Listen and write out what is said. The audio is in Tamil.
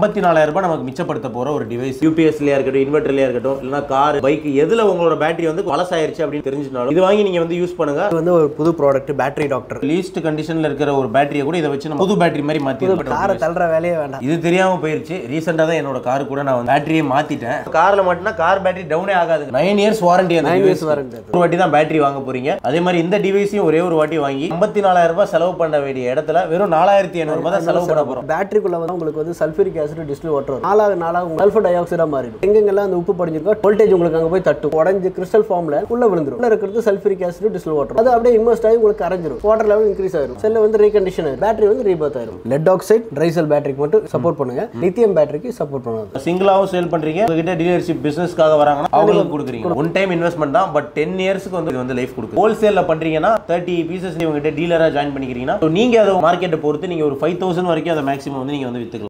ஐம்பத்தி நாலாயிரம் ரூபாய் நமக்கு மிச்சப்படுத்த போற ஒரு டிவைஸ் யூபிஎஸ்லயா இருக்கட்டும் இன்வெர்டர்லயா இருக்கட்டும் இல்லைன்னா கார் பைக் எதுல உங்களோட பேட்டரி வந்து பழசாயிருச்சு அப்படின்னு தெரிஞ்சுனாலும் இது வாங்கி நீங்க வந்து யூஸ் பண்ணுங்க இது வந்து ஒரு புது ப்ராடக்ட் பேட்டரி டாக்டர் லீஸ்ட் கண்டிஷன்ல இருக்கிற ஒரு பேட்டரியை கூட இதை வச்சு நம்ம புது பேட்டரி மாதிரி மாத்தி காரை தள்ளுற வேலையே வேண்டாம் இது தெரியாம போயிருச்சு ரீசெண்டா தான் என்னோட கார் கூட நான் பேட்டரியை மாத்திட்டேன் கார்ல மட்டும்னா கார் பேட்டரி டவுனே ஆகாது நைன் இயர்ஸ் வாரண்டி அந்த Nine years device. warranty. ஒரு வாட்டி தான் பேட்டரி வாங்க போறீங்க அதே மாதிரி இந்த டிவைஸையும் ஒரே ஒரு வாட்டி வாங்கி ஐம்பத்தி நாலாயிரம் ரூபாய் செலவு பண்ண வேண்டிய இடத்துல வெறும் நாலாயிரத்தி ஐநூறு ரூபாய் தான் செலவு பண்ண போறோம் பேட்டரிக்குள்ள வந்து உங்களுக்கு வந்து சல்ஃபரிக் ஆசிட் டிஸ்டில் வாட்டர் வரும் நாளாக நாளாக சல்ஃபர் டை ஆக்சைடா மாறிடும் எங்கெங்கெல்லாம் அந்த உப்பு படிஞ்சிருக்கோ வோல்டேஜ் உங்களுக்கு அங்க போய் தட்டும் உடஞ்சு கிறிஸ்டல் ஃபார்ம்ல உள்ள விழுந்துரும் உள்ள இருக்கிறது சல்ஃபரிக் ஆசிட் டிஸ்டில் வாட்டர் அது அப்படியே இன்வெஸ்ட் ஆகி உங்களுக்கு கரைஞ்சிரும் வாட்டர் லெவல் இன்க்ரீஸ் ஆயிரும் செல்ல வந்து ரீகண்டிஷன் ஆயிரும் பேட்டரி வந்து ரீபர்த் ஆயிரும் லெட் ஆக்சைட் ட்ரை செல் பேட்டரிக்கு மட்டும் சப்போர்ட் பண்ணுங்க லித்தியம் பேட்டரிக்கு சப்போர்ட் பண்ணாது சிங்கிளாவும் சேல் பண்றீங்க உங்ககிட்ட டீலர்ஷிப் பிசினஸ்க்காக வராங்கன்னா அவங்களுக்கு கொடுக்குறீங்க ஒன் டைம் இன்வெஸ்ட்மெண்ட் தான் பட் டென் இயர்ஸ்க்கு வந்து இது வந்து லைஃப் கொடுக்கும் ஹோல்சேல்ல பண்றீங்கன்னா தேர்ட்டி பீசஸ் உங்ககிட்ட டீலரா ஜாயின் பண்ணிக்கிறீங்கன்னா so நீங்க அதை மார்க்கெட்டை பொறுத்து நீங்க ஒரு ஃபைவ் தௌசண்ட் வரைக்கும் அதை மேக்ஸிமம் வந்து நீங்க வந்து வித்துக்கலாம்